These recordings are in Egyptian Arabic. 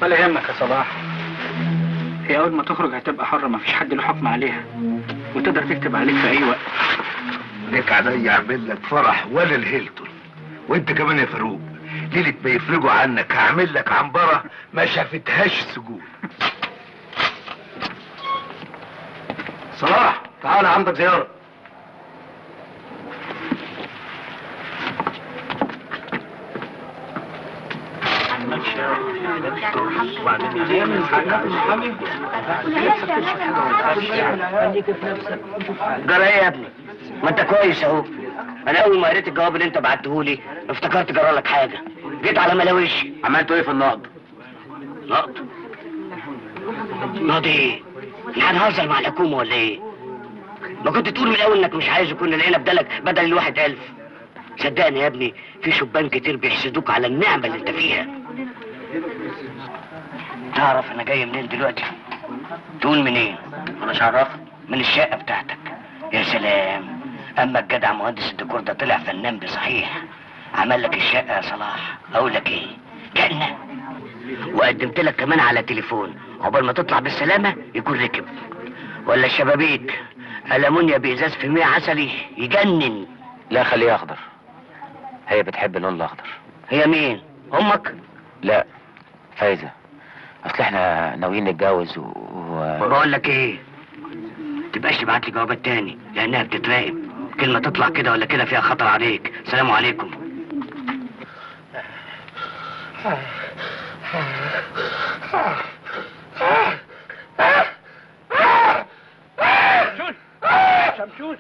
ولا يهمك يا صلاح هي اول ما تخرج هتبقى حرة مفيش حد له حكم عليها وتقدر تكتب عليك في اي وقت ليك عليا اعمل لك فرح ولا الهيلتون وانت كمان يا فاروق ليلة ما يفرجوا عنك هعمل لك عنبرة ما شافتهاش السجون صلاح تعال عندك زيارة جرى ايه يا ابني؟ ما انت كويس اهو انا اول ما قريت الجواب اللي انت بعته لي افتكرت جرى لك حاجه جيت على ملاوشي عملتوا ايه في النقد؟ نقد؟ نقد ايه؟ انت هنهزر مع الحكومه ولا ايه؟ ما كنت تقول من الاول انك مش عايز يكون لقينا بدلك بدل الواحد الف صدقني يا ابني في شبان كتير بيحسدوك على النعمه اللي انت فيها تعرف انا جاي منين دلوقتي تقول منين انا مش عارف من الشقه بتاعتك يا سلام اما الجدع مهندس الديكور ده طلع فنان بصحيح عمل لك الشقه يا صلاح اقول لك ايه جنه وقدمت لك كمان على تليفون عقبال ما تطلع بالسلامه يكون ركب ولا الشبابيك ألمونيا بإزاز في مية عسلي يجنن لا خليه اخضر هي بتحب اللون الاخضر هي مين امك لا فايزه اصل احنا ناويين نتجوز و... و... بقول لك ايه تبقاش تبعت لي جوابات تاني لانها بتتراقب كلمه تطلع كده ولا كده فيها خطر عليك سلام عليكم شمشون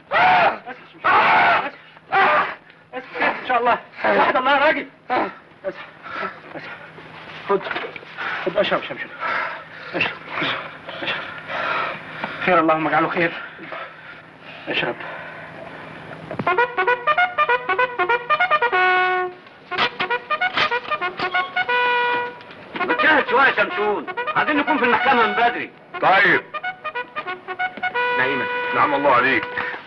ان شاء الله وحد الله يا راجل اسف اسف خد خد اشرب شمشون اشرب اشرب خير اللهم اجعله خير اشرب بتشاهد شويه يا شمشون عايزين نكون في المحكمه من بدري طيب نعيمه نعم الله عليك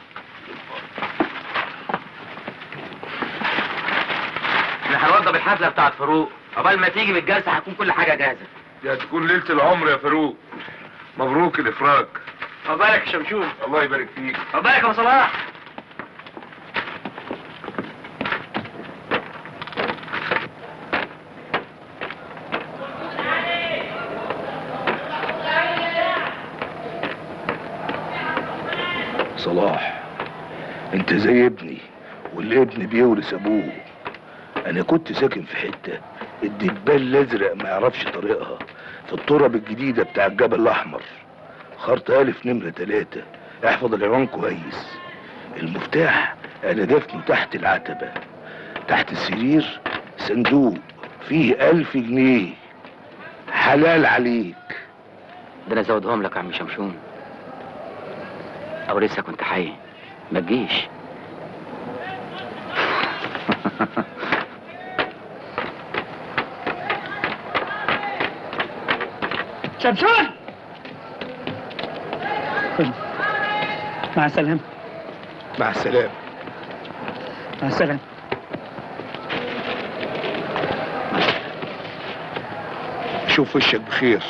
احنا هنوضب الحفله بتاعت فاروق قبل ما تيجي من الجلسه هتكون كل حاجه جاهزه يا تكون ليلة العمر يا فاروق مبروك الافراج عقبالك يا شمشون الله يبارك فيك عقبالك يا أبو صلاح صلاح انت زي ابني والابن بيورث ابوه انا كنت ساكن في حته الدبال الازرق ما يعرفش طريقها في التراب الجديده بتاع الجبل الاحمر خرط الف نمره تلاتة احفظ العنوان كويس المفتاح انا دفنه تحت العتبه تحت السرير صندوق فيه الف جنيه حلال عليك ده انا زودهم لك يا عم شمشون او لسه كنت حي ما تجيش شمشون خد. مع السلامة مع السلامه مع السلامة اشوف وشك بخير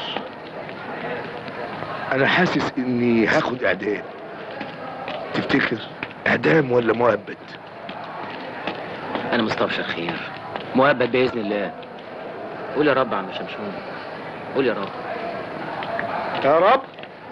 انا حاسس اني هاخد اعدام تفتكر اعدام ولا مؤبد انا مستبشر خير مؤبد باذن الله قول يا رب يا عم شمشون قول يا رب يا رب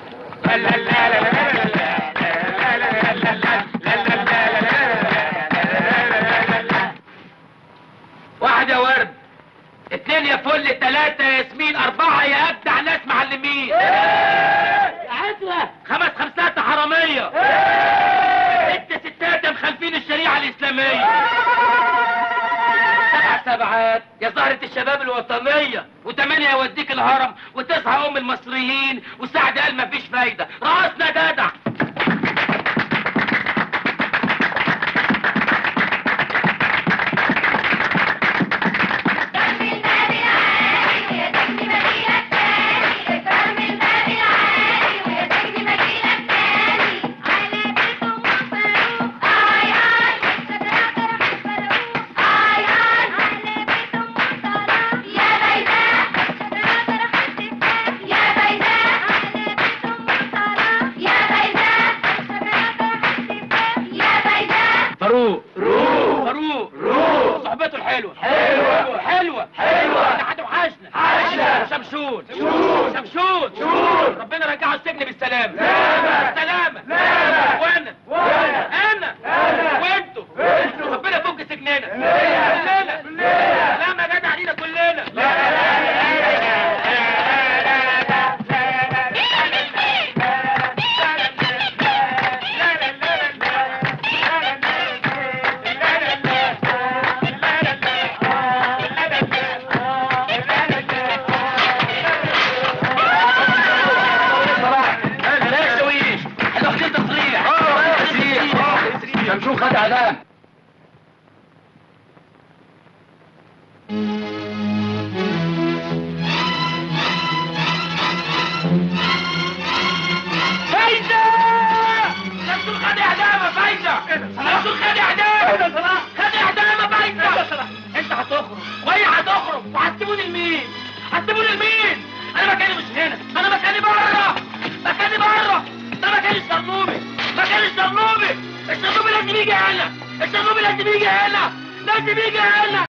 واحد يا ورد اتنين يا فل تلاتة يا ياسمين أربعة يا أبدع ناس معلمين يا عزرة خمس خمسات حرامية ست ستات مخالفين الشريعة الإسلامية سبع سبعات يا زهرة الشباب الوطنية وثمانية يوديك الهرم وتسعة أم المصريين وسعد قال مفيش فايدة راسنا جدع فاروق روق فاروق روق صحبته الحلوه حلوه حلوه حلوه ده هتوحشنا حشنا شمشون شمشون شمشون شمشون ربنا رجعه السجن بالسلامه بالسلامه وانا وانا انا وانتوا ربنا يفك سجننا كلنا سلامه جدع علينا كلنا لا تسويش احنا واخدين تصريح شمشون خد اعدام فايدة شمشون خد اعدام فايدة شمشون خد اعدام خد اعدام فايدة انت هتخرج وهي هتخرج وهتسيبوني لمين هتسيبوني لمين انا مكاني مش هنا انا مكاني بره مكاني بره ده مكان الشرنوبي مكان الشرنوبي الشرنوبي لازم يجي هنا الشرنوبي لازم يجي هنا لازم يجي هنا